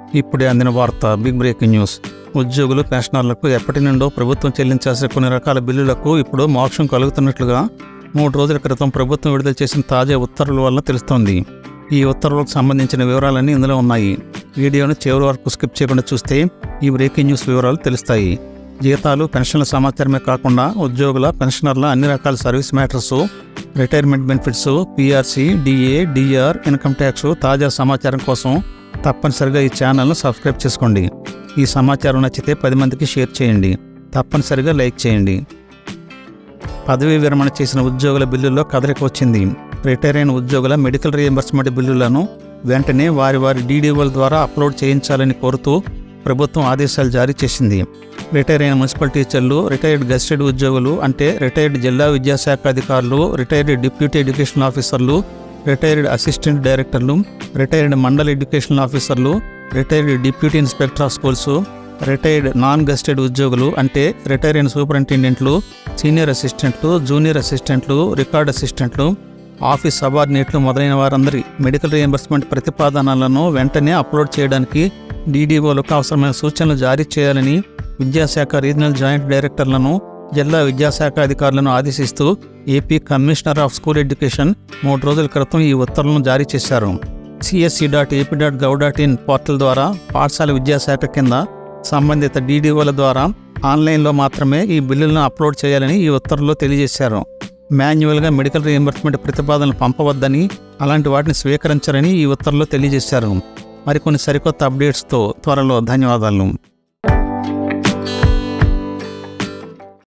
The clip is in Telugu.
ఇప్పుడే అందిన వార్త బిగ్ బ్రేకింగ్ న్యూస్ ఉద్యోగులు పెన్షనర్లకు ఎప్పటి నుండో ప్రభుత్వం చెల్లించాల్సిన కొన్ని రకాల బిల్లులకు ఇప్పుడు మోక్షం కలుగుతున్నట్లుగా మూడు రోజుల క్రితం ప్రభుత్వం విడుదల చేసిన తాజా ఉత్తర్వుల వల్ల తెలుస్తోంది ఈ ఉత్తర్వులకు సంబంధించిన వివరాలన్నీ ఇందులో ఉన్నాయి వీడియోను చివరి వరకు స్కిప్ చేయకుండా చూస్తే ఈ బ్రేకింగ్ న్యూస్ వివరాలు తెలుస్తాయి జీతాలు పెన్షన్ల సమాచారమే కాకుండా ఉద్యోగుల పెన్షనర్ల అన్ని రకాల service matters retirement benefits PRC DA DR income tax తాజా సమాచారం కోసం తప్పనిసరిగా ఈ ఛానల్ను సబ్స్క్రైబ్ చేసుకోండి ఈ సమాచారం నచ్చితే పది మందికి షేర్ చేయండి తప్పనిసరిగా లైక్ చేయండి పదవీ విరమణ చేసిన ఉద్యోగుల బిల్లుల్లో కదలిక వచ్చింది రిటైర్ అయిన ఉద్యోగుల మెడికల్ రియంబర్స్మెంట్ బిల్లులను వెంటనే వారి వారి డీడీఓల ద్వారా అప్లోడ్ చేయించాలని కోరుతూ ప్రభుత్వం ఆదేశాలు జారీ చేసింది రిటైర్ అయిన మున్సిపల్ టీచర్లు రిటైర్డ్ గెస్టెడ్ ఉద్యోగులు అంటే రిటైర్డ్ జిల్లా విద్యాశాఖ అధికారులు రిటైర్డ్ డిప్యూటీ ఎడ్యుకేషన్ ఆఫీసర్లు రిటైర్డ్ అసిస్టెంట్ డైరెక్టర్లు రిటైర్డ్ మండల్ ఎడ్యుకేషన్ ఆఫీసర్లు retired deputy inspector of schools retired non gazetted ఉద్యోగులు అంటే రిటైర్ అయిన సూపరింటెండెంట్లు సీనియర్ అసిస్టెంట్లు జూనియర్ అసిస్టెంట్లు రికార్డ్ అసిస్టెంట్లు ఆఫీస్ సబార్డినేట్లు మొదలైన వారందరి మెడికల్ రియంబర్స్మెంట్ ప్రతిపాదనలను వెంటనే అప్లోడ్ చేయడానికి డీడీఓలకు అవసరమైన సూచనలు జారీ చేయాలని విద్యాశాఖ రీజనల్ జాయింట్ డైరెక్టర్లను జిల్లా విద్యాశాఖ అధికారులను ఆదేశిస్తూ AP commissioner of school education మూడు రోజుల క్రితం ఈ ఉత్తర్వులను జారీ చేశారు CSC dot AP dot gov dot in portal ద్వారా పాఠశాల విద్యాశాఖ కింద సంబంధిత డీడీఓల ద్వారా ఆన్లైన్లో మాత్రమే ఈ బిల్లులను అప్లోడ్ చేయాలని ఈ ఉత్తర్వుల్లో తెలియజేశారు మాన్యువల్గా మెడికల్ రియంబర్స్మెంట్ ప్రతిపాదనలు పంపవద్దని అలాంటి వాటిని స్వీకరించారని ఈ ఉత్తర్వుల్లో తెలియజేశారు మరికొన్ని సరికొత్త అప్డేట్స్తో త్వరలో ధన్యవాదాలు